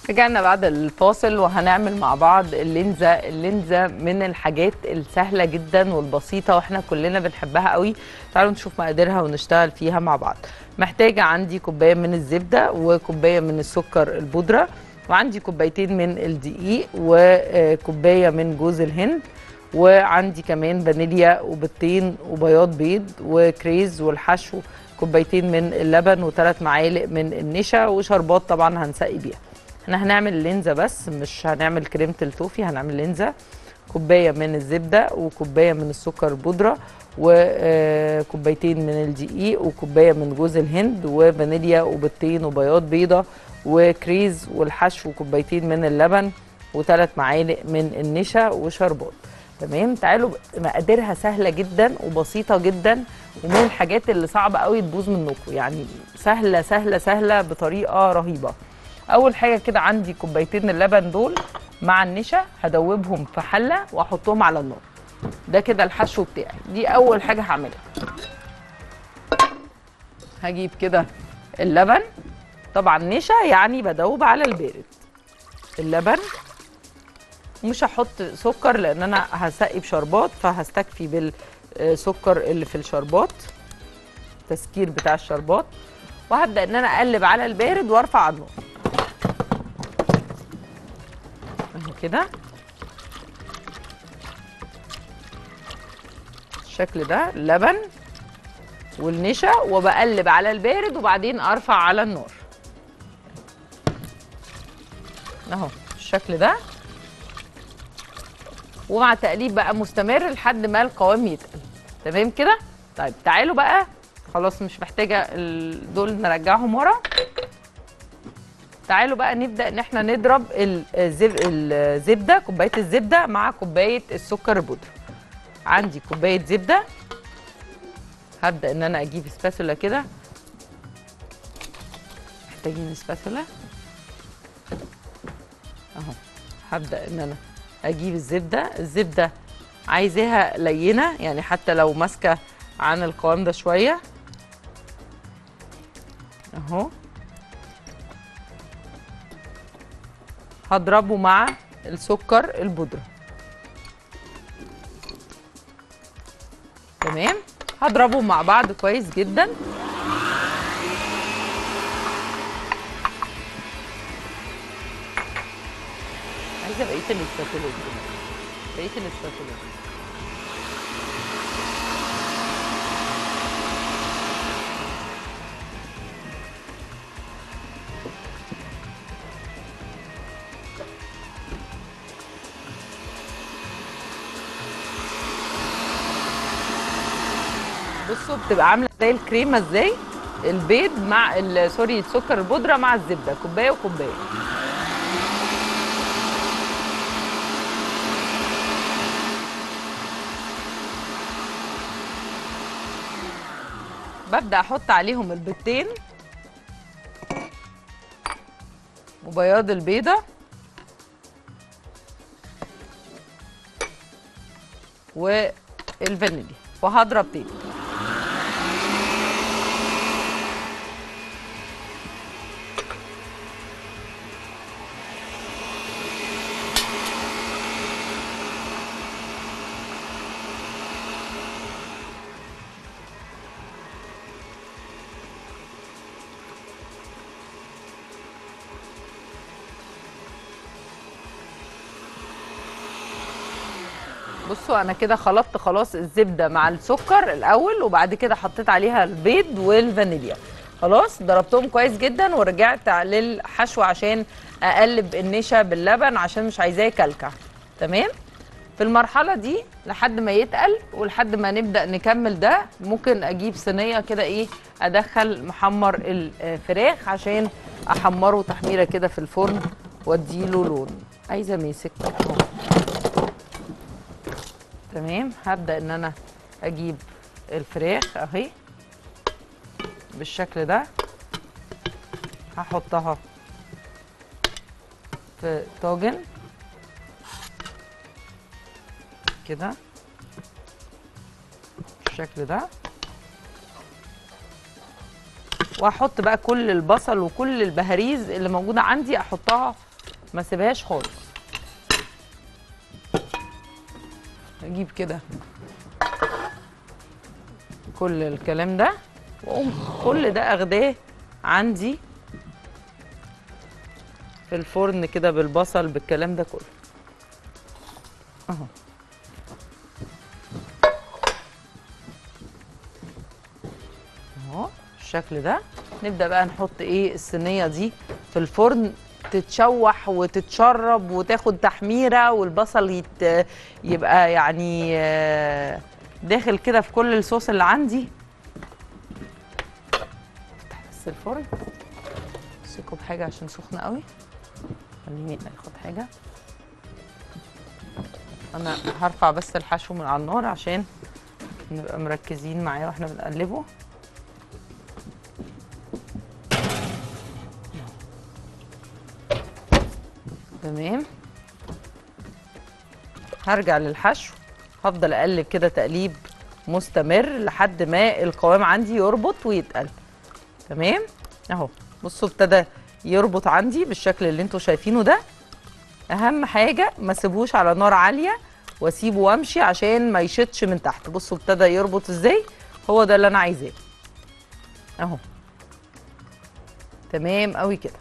رجعنا بعد الفاصل وهنعمل مع بعض اللينزا اللينزا من الحاجات السهله جدا والبسيطه واحنا كلنا بنحبها قوي تعالوا نشوف مقاديرها ونشتغل فيها مع بعض محتاجه عندي كوبايه من الزبده وكوبايه من السكر البودره وعندي كوبايتين من الدقيق وكوبايه من جوز الهند وعندي كمان فانيليا وبيضتين وبياض بيض وكريز والحشو كوبايتين من اللبن وثلاث معالق من النشا وشربات طبعا هنسقي بيها احنا هنعمل لينزا بس مش هنعمل كريمه التوفي هنعمل لينزا كوبايه من الزبده وكوبايه من السكر البودره وكوبايتين من الدقيق وكوبايه من جوز الهند وفانيليا وبيضتين وبياض بيضه وكريز والحشو كوبايتين من اللبن وثلاث معالق من النشا وشربات تمام تعالوا مقاديرها سهله جدا وبسيطه جدا ومن الحاجات اللي صعبه قوي تبوظ منكم يعني سهله سهله سهله بطريقه رهيبه اول حاجه كده عندي كوبايتين اللبن دول مع النشا هدوبهم في حله واحطهم على النار ده كده الحشو بتاعي دي اول حاجه هعملها هجيب كده اللبن طبعا نشا يعني بدوب على البارد اللبن مش هحط سكر لان انا هسقي بشربات فهستكفي بالسكر اللي في الشربات تسكير بتاع الشربات وهبدا ان انا اقلب على البارد وارفع على النار اهو كده الشكل ده اللبن والنشا وبقلب على البارد وبعدين ارفع على النار اهو الشكل ده ومع تقليب بقى مستمر لحد ما القوام يتقل تمام كده طيب تعالوا بقى خلاص مش محتاجه ال- دول نرجعهم ورا تعالوا بقى نبدا ان احنا نضرب الزب... الزبده كوبايه الزبده مع كوبايه السكر البودره عندي كوبايه زبده هبدا ان انا اجيب سباتولا كده محتاجين سباتولا اهو هبدا ان انا اجيب الزبده الزبده عايزاها لينه يعني حتى لو ماسكه عن القوام ده شويه اهو هضربه مع السكر البودره تمام هضربهم مع بعض كويس جدا عايزه بقيه الاسباتولا دي بقيه الاسباتولا دي بصوا بتبقى عامله زي الكريمه ازاي البيض مع ال- سوري السكر البودره مع الزبده كوبايه وكوبايه ببدا احط عليهم البيضتين وبياض البيضه والفانيليا وهضرب تاني بصوا انا كده خلطت خلاص الزبده مع السكر الاول وبعد كده حطيت عليها البيض والفانيليا خلاص ضربتهم كويس جدا ورجعت للحشو عشان اقلب النشا باللبن عشان مش عايزاه يكلكع تمام في المرحله دي لحد ما يتقل ولحد ما نبدا نكمل ده ممكن اجيب صينيه كده ايه ادخل محمر الفراخ عشان احمره تحميره كده في الفرن واديله لون عايزه ماسك اهو تمام هبدا ان انا اجيب الفراخ اهي بالشكل ده هحطها في طاجن كده بالشكل ده واحط بقى كل البصل وكل البهاريز اللي موجوده عندي احطها ما سيبهاش خالص اجيب كده كل الكلام ده واقوم كل ده اخداه عندي في الفرن كده بالبصل بالكلام ده كله اهو اهو بالشكل ده نبدا بقى نحط ايه الصينيه دي في الفرن تتشوح وتتشرب وتاخد تحميره والبصل يت... يبقى يعني آه، داخل كده في كل الصوص اللي عندي افتح بس الفرن امسكه بحاجه عشان سخنه قوي خليني اخد حاجه انا هرفع بس الحشو من على النار عشان نبقى مركزين معاه واحنا بنقلبه تمام هرجع للحشو هفضل اقلب كده تقليب مستمر لحد ما القوام عندي يربط ويتقل تمام اهو بصوا ابتدى يربط عندي بالشكل اللي انتوا شايفينه ده اهم حاجه ما اسيبهوش على نار عاليه واسيبه وامشي عشان ما يشطش من تحت بصوا ابتدى يربط ازاي هو ده اللي انا عايزاه اهو تمام قوي كده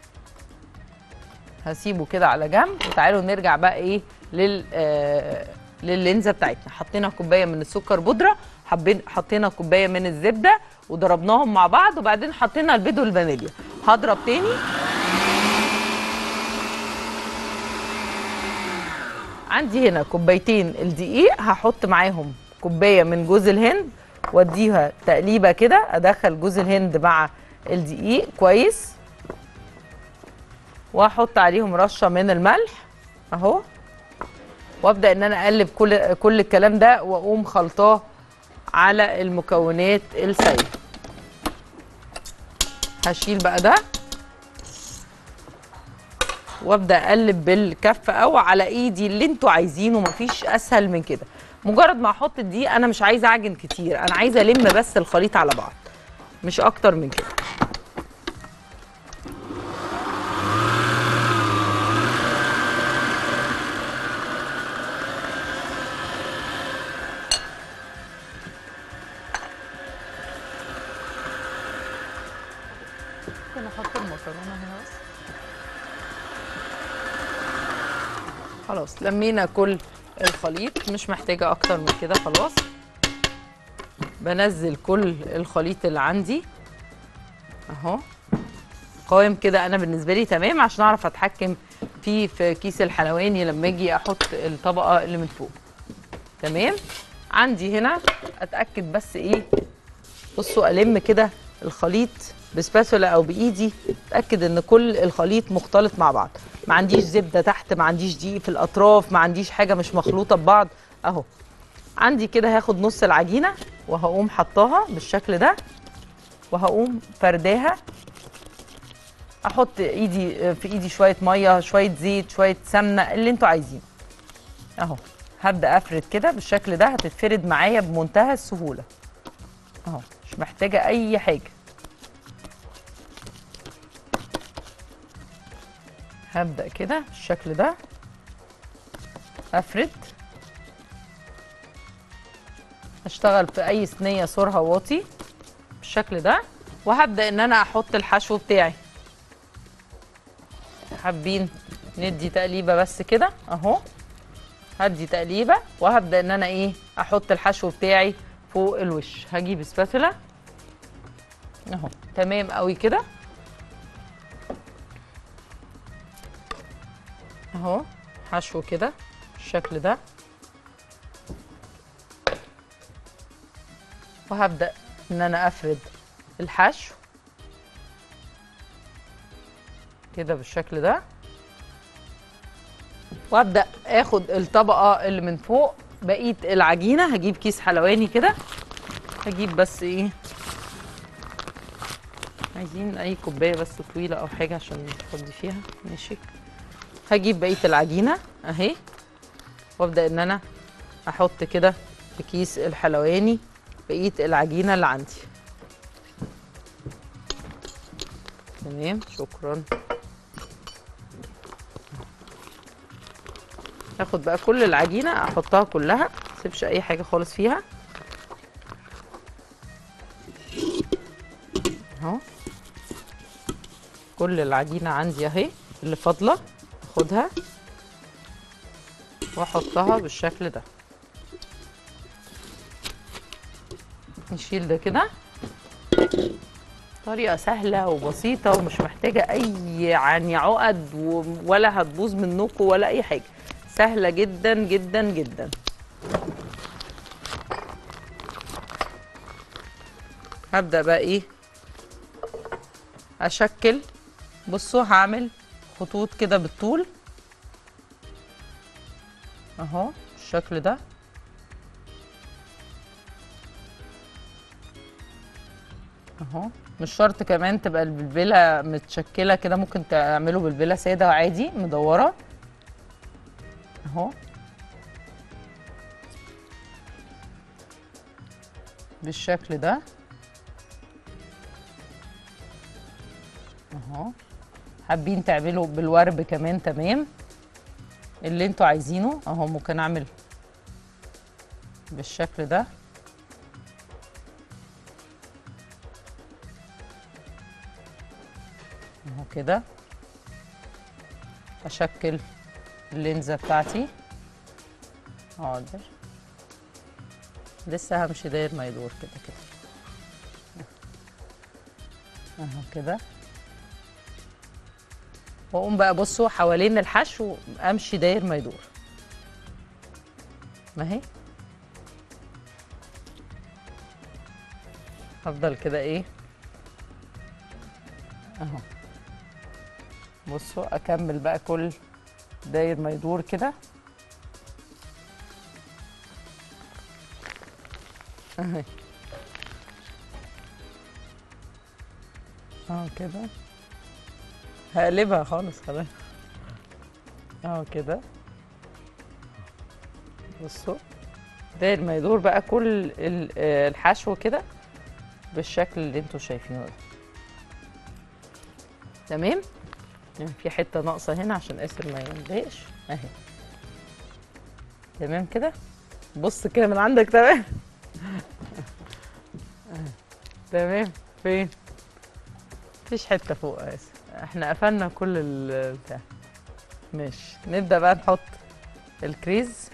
هسيبه كده على جنب وتعالوا نرجع بقى ايه لل آه لللينزه بتاعتنا حطينا كوبايه من السكر بودره حبين حطينا كوبايه من الزبده وضربناهم مع بعض وبعدين حطينا البيض والفانيليا هضرب تاني عندي هنا كوبايتين الدقيق هحط معاهم كوبايه من جوز الهند واديها تقليبه كده ادخل جوز الهند مع الدقيق كويس واحط عليهم رشه من الملح اهو وابدا ان انا اقلب كل كل الكلام ده واقوم خلطاه على المكونات السائله هشيل بقى ده وابدا اقلب بالكف او على ايدي اللي انتوا عايزينه مفيش اسهل من كده مجرد ما احط دي انا مش عايزه اعجن كتير انا عايزه الم بس الخليط على بعض مش اكتر من كده ممكن احط المكرونه هنا بس خلاص لمينا كل الخليط مش محتاجه اكتر من كده خلاص بنزل كل الخليط اللي عندي اهو قوام كده انا بالنسبه لي تمام عشان اعرف اتحكم فيه في كيس الحلواني لما اجي احط الطبقه اللي من فوق تمام عندي هنا اتاكد بس ايه بصوا الم كده الخليط بسباسولا او بايدي اتاكد ان كل الخليط مختلط مع بعض ما عنديش زبده تحت ما عنديش دقيق في الاطراف ما عنديش حاجه مش مخلوطه ببعض اهو عندي كده هاخد نص العجينه وهقوم حطاها بالشكل ده وهقوم فرداها احط ايدي في ايدي شويه ميه شويه زيت شويه سمنه اللي انتوا عايزينه اهو هبدا افرد كده بالشكل ده هتتفرد معايا بمنتهى السهوله اهو مش محتاجه اي حاجه هبدا كده بالشكل ده افرد اشتغل في اي صينيه سورها واطي بالشكل ده وهبدا ان انا احط الحشو بتاعي حابين ندي تقليبه بس كده اهو هدي تقليبه وهبدا ان انا ايه احط الحشو بتاعي فوق الوش هجيب سباتولا اهو تمام قوي كده اهو حشو كده بالشكل ده وهبدا ان انا افرد الحشو كده بالشكل ده وابدا اخد الطبقه اللي من فوق بقيه العجينه هجيب كيس حلواني كده هجيب بس ايه عايزين اي كوبايه بس طويله او حاجه عشان نفضي فيها ماشي هجيب بقيه العجينه اهي وابدا ان انا احط كده في كيس الحلواني بقيه العجينه اللي عندي تمام شكرا هاخد بقى كل العجينه احطها كلها مسيبش اي حاجه خالص فيها اهو كل العجينه عندي اهي اللي فاضله اخدها واحطها بالشكل ده نشيل ده كده طريقة سهلة وبسيطة ومش محتاجة أي يعني عقد و- ولا هتبوظ منكم ولا أي حاجة سهلة جدا جدا جدا هبدأ بقى إيه أشكل بصوا هعمل خطوط كده بالطول أهو بالشكل ده اهو مش شرط كمان تبقى البلبله متشكله كده ممكن تعملوا بلبله ساده عادي مدوره اهو بالشكل ده اهو حابين تعملوا بالورب كمان تمام اللي انتوا عايزينه اهو ممكن اعمل بالشكل ده اهو كده اشكل اللينزه بتاعتي حاضر لسه همشي داير ما يدور كده كده اهو كده واقوم بقى بصوا حوالين الحشو امشي داير ما يدور ما هي هفضل كده ايه اهو بصوا اكمل بقى كل داير ما يدور كده اهي اه كده هقلبها خالص خلاص اه كده بصوا داير ما يدور بقى كل ال- آه، الحشو كده بالشكل اللي انتوا شايفينه ده تمام يعني في حته ناقصه هنا عشان اسر ما يملقش اهي تمام كده بص كده من عندك تمام آه. تمام فين مفيش حته فوق يا اسر احنا قفلنا كل ال بتاع ماشي نبدا بقى نحط الكريز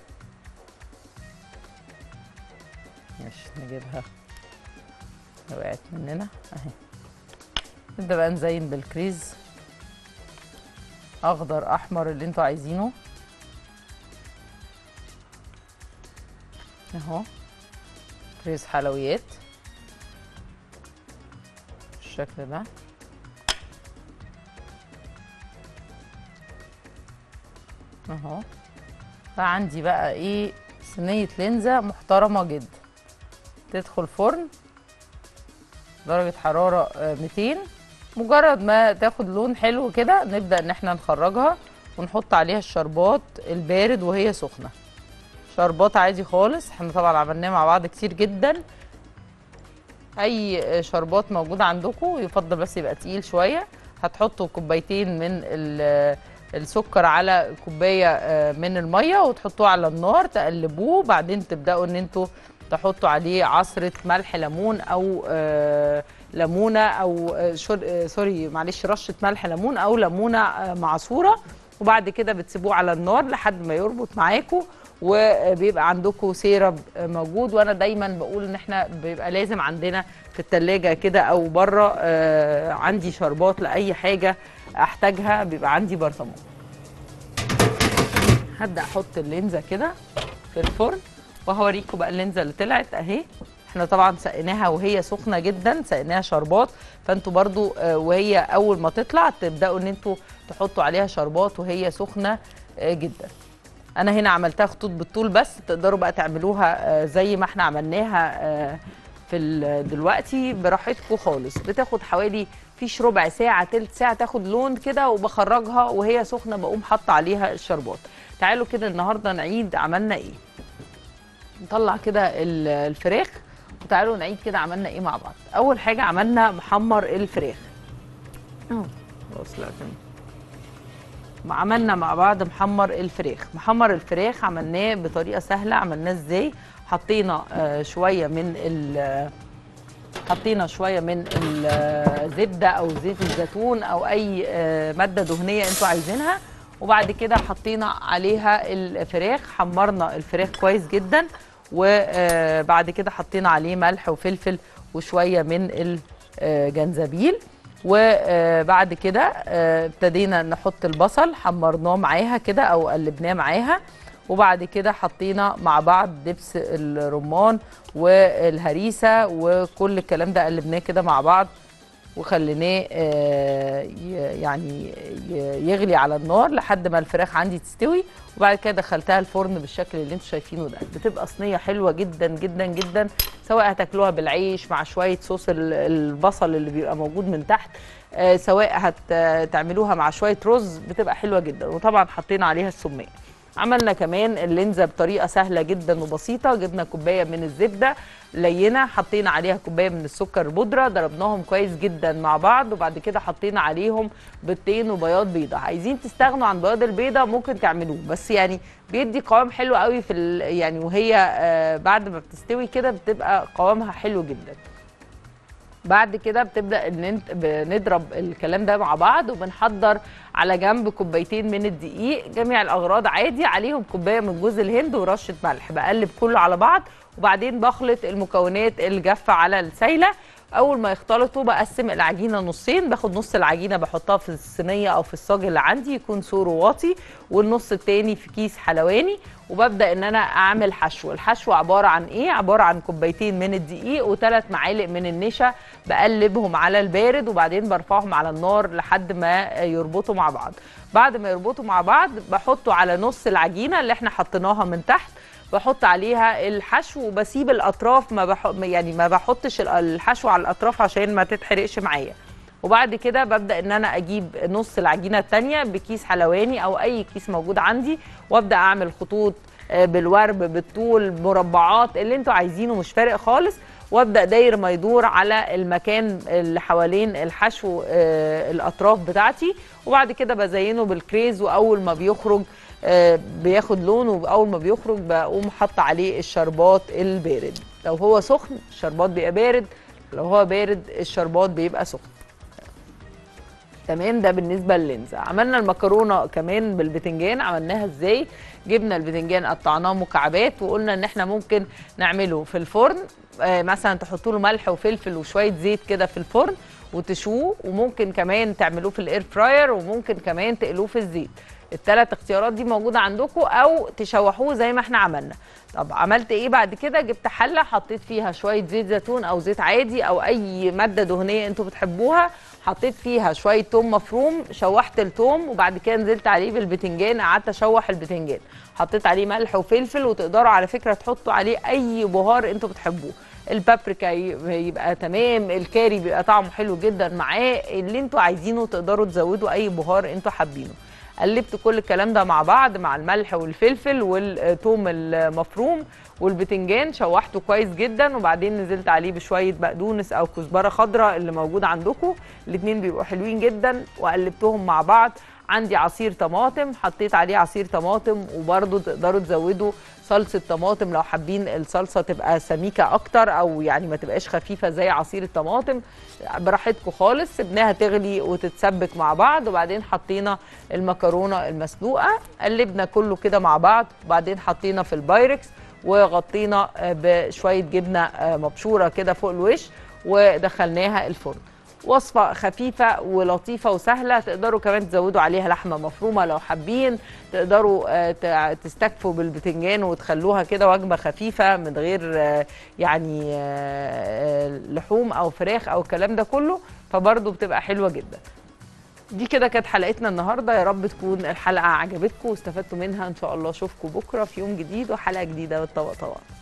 ماشي نجيبها وقعت مننا اهي نبدا بقى نزين بالكريز اخضر احمر اللي انتوا عايزينه اهو كريز حلويات بالشكل ده اهو فعندي بقى ايه صينيه لينزا محترمه جدا تدخل فرن درجه حراره آه، 200 مجرد ما تاخد لون حلو كده نبدا ان احنا نخرجها ونحط عليها الشربات البارد وهي سخنه شربات عادي خالص احنا طبعا عملناه مع بعض كتير جدا اي شربات موجود عندكم يفضل بس يبقى تقيل شويه هتحطوا كوبايتين من ال- السكر على كوبايه آه، من الميه وتحطوه على النار تقلبوه بعدين تبداوا ان انتوا تحطوا عليه عصره ملح ليمون او آه، ليمونه او آه، شر- آه، سوري معلش رشه ملح ليمون او ليمونه آه، معصوره وبعد كده بتسيبوه على النار لحد ما يربط معاكم وبيبقى عندكم سيرب موجود وانا دايما بقول ان احنا بيبقى لازم عندنا في التلاجة كده او بره آه، عندي شربات لاي حاجه احتاجها بيبقى عندي برطمان هبدا احط اللينزه كده في الفرن وهوريكم بقى اللينزه اللي طلعت اهي احنا طبعا سقيناها وهي سخنه جدا سقيناها شربات فانتوا برضو آه، وهي اول ما تطلع تبداوا ان انتوا تحطوا عليها شربات وهي سخنه آه، جدا انا هنا عملتها خطوط بالطول بس تقدروا بقى تعملوها آه، زي ما احنا عملناها آه، في ال- دلوقتي براحتكم خالص بتاخد حوالي فيش ربع ساعه تلت ساعه تاخد لون كده وبخرجها وهي سخنه بقوم حاطه عليها الشربات تعالوا كده النهارده نعيد عملنا ايه نطلع كده ال- الفراخ وتعالوا نعيد كده عملنا ايه مع بعض اول حاجه عملنا محمر الفراخ اهو خلاص لا تمام عملنا مع بعض محمر الفراخ محمر الفراخ عملناه بطريقه سهله عملناه ازاي حطينا آه، شويه من ال حطينا شويه من الزبده او زيت الزيتون او اي آه، ماده دهنيه انتوا عايزينها وبعد كده حطينا عليها الفراخ حمرنا الفراخ كويس جدا وبعد كده حطينا عليه ملح وفلفل وشويه من الجنزبيل وبعد كده آه، ابتدينا نحط البصل حمرناه معاها كده او قلبناه معاها وبعد كده حطينا مع بعض دبس الرمان والهريسه وكل الكلام ده قلبناه كده مع بعض وخليناه آه، ي- يعني ي- يغلي على النار لحد ما الفراخ عندي تستوي وبعد كده دخلتها الفرن بالشكل اللي انتم شايفينه ده بتبقى صينيه حلوه جدا جدا جدا سواء هتاكلوها بالعيش مع شويه صوص ال- البصل اللي بيبقى موجود من تحت آه، سواء هتعملوها مع شويه رز بتبقى حلوه جدا وطبعا حطينا عليها السميه عملنا كمان اللينزا بطريقه سهله جدا وبسيطه جبنا كوبايه من الزبده لينه حطينا عليها كوبايه من السكر بودره ضربناهم كويس جدا مع بعض وبعد كده حطينا عليهم بيضتين وبياض بيضه عايزين تستغنوا عن بياض البيضه ممكن تعملوه بس يعني بيدي قوام حلو قوي في ال- يعني وهي آه، بعد ما بتستوي كده بتبقى قوامها حلو جدا بعد كده بتبدا ان انت بنضرب الكلام ده مع بعض وبنحضر على جنب كوبايتين من الدقيق جميع الاغراض عادي عليهم كوبايه من جوز الهند ورشه ملح بقلب كله على بعض وبعدين بخلط المكونات الجافه على السايله اول ما يختلطوا بقسم العجينه نصين باخد نص العجينه بحطها في الصينيه او في الصاج اللي عندي يكون سور واطي والنص التاني في كيس حلواني وببدا ان انا اعمل حشو الحشو عباره عن ايه عباره عن كوبايتين من الدقيق وثلاث معالق من النشا بقلبهم على البارد وبعدين برفعهم على النار لحد ما يربطوا مع بعض بعد ما يربطوا مع بعض بحطه على نص العجينه اللي احنا حطيناها من تحت بحط عليها الحشو وبسيب الاطراف ما بح... يعني ما بحطش الحشو على الاطراف عشان ما تتحرقش معايا وبعد كده ببدا ان انا اجيب نص العجينه الثانيه بكيس حلواني او اي كيس موجود عندي وابدا اعمل خطوط آه، بالورب بالطول مربعات اللي انتوا عايزينه مش فارق خالص وابدا داير ما يدور على المكان اللي حوالين الحشو آه، الاطراف بتاعتي وبعد كده بزينه بالكريز واول ما بيخرج آه، بياخد لون واول ما بيخرج بقوم حاطه عليه الشربات البارد لو هو سخن الشربات بيبقى بارد لو هو بارد الشربات بيبقى سخن تمام ده بالنسبه للينزا عملنا المكرونه كمان بالبتنجان عملناها ازاي جبنا البتنجان قطعناه مكعبات وقلنا ان احنا ممكن نعمله في الفرن آه مثلا تحطوا له ملح وفلفل وشويه زيت كده في الفرن وتشوه وممكن كمان تعملوه في الاير فراير وممكن كمان تقلوه في الزيت الثلاث اختيارات دي موجوده عندكم او تشوحوه زي ما احنا عملنا طب عملت ايه بعد كده جبت حله حطيت فيها شويه زيت زيتون او زيت عادي او اي ماده دهنيه انتوا بتحبوها حطيت فيها شويه توم مفروم شوحت التوم وبعد كده نزلت عليه بالبتنجان قعدت اشوح البتنجان حطيت عليه ملح وفلفل وتقدروا على فكره تحطوا عليه اي بهار انتوا بتحبوه البابريكا ي- يبقى تمام الكاري بيبقى طعمه حلو جدا معاه اللي انتوا عايزينه تقدروا تزودوا اي بهار انتوا حابينه قلبت كل الكلام ده مع بعض مع الملح والفلفل والثوم المفروم والبتنجان شوحته كويس جدا وبعدين نزلت عليه بشويه بقدونس او كزبره خضراء اللي موجود عندكم الاثنين بيبقوا حلوين جدا وقلبتهم مع بعض عندي عصير طماطم حطيت عليه عصير طماطم وبرده تقدروا تزودوا صلصه طماطم لو حابين الصلصه تبقى سميكه اكتر او يعني ما تبقاش خفيفه زي عصير الطماطم براحتكم خالص سيبناها تغلي وتتسبك مع بعض وبعدين حطينا المكرونه المسلوقه قلبنا كله كده مع بعض وبعدين حطينا في البايركس وغطينا آه، بشويه جبنه آه، مبشوره كده فوق الوش ودخلناها الفرن وصفة خفيفة ولطيفة وسهلة تقدروا كمان تزودوا عليها لحمة مفرومة لو حابين تقدروا آه، تع- تستكفوا بالبتنجان وتخلوها كده وجبة خفيفة من غير آه، يعني آه، آه، لحوم أو فراخ أو الكلام ده كله فبرضه بتبقى حلوة جدا دي كده كانت حلقتنا النهارده يا رب تكون الحلقه عجبتكم واستفدتوا منها ان شاء الله اشوفكم بكره في يوم جديد وحلقه جديده بالطبق طبعا